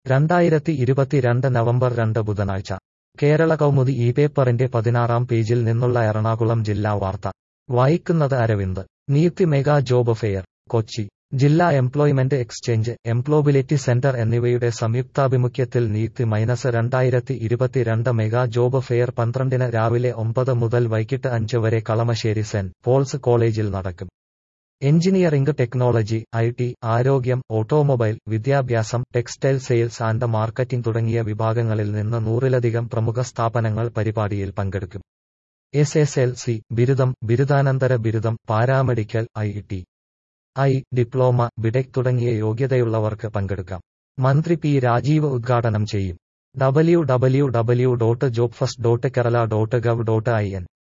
രണ്ടായിരത്തി ഇരുപത്തിരണ്ട് നവംബർ രണ്ട് ബുധനാഴ്ച കേരള കൗമുദി ഈ പേപ്പറിന്റെ പതിനാറാം പേജിൽ നിന്നുള്ള എറണാകുളം ജില്ലാ വാർത്ത വായിക്കുന്നത് Aravind Niyukthi mega job fair Kochi ജില്ലാ എംപ്ലോയ്മെന്റ് എക്സ്ചേഞ്ച് എംപ്ലോബിലിറ്റി സെന്റർ എന്നിവയുടെ സംയുക്താഭിമുഖ്യത്തിൽ നിയുക്തി മൈനസ് രണ്ടായിരത്തി ഇരുപത്തിരണ്ട് മെഗാ ജോബ് ഫെയർ പന്ത്രണ്ടിന് രാവിലെ ഒമ്പത് മുതൽ വൈകിട്ട് അഞ്ച് വരെ കളമശ്ശേരി സെന്റ് പോൾസ് കോളേജിൽ നടക്കും എഞ്ചിനീയറിംഗ് ടെക്നോളജി ഐ ടി ആരോഗ്യം ഓട്ടോമൊബൈൽ വിദ്യാഭ്യാസം ടെക്സ്റ്റൈൽ സെയിൽസ് ആൻഡ് മാർക്കറ്റിംഗ് തുടങ്ങിയ വിഭാഗങ്ങളിൽ നിന്ന് നൂറിലധികം പ്രമുഖ സ്ഥാപനങ്ങൾ പരിപാടിയിൽ പങ്കെടുക്കും എസ് എസ് എൽ സി ബിരുദം ബിരുദാനന്തര ബിരുദം paramedical I T I diploma B Tech തുടങ്ങിയ യോഗ്യതയുള്ളവർക്ക് പങ്കെടുക്കാം മന്ത്രി പി രാജീവ് ഉദ്ഘാടനം ചെയ്യും W W W dot job first dot Kerala dot gov dot I N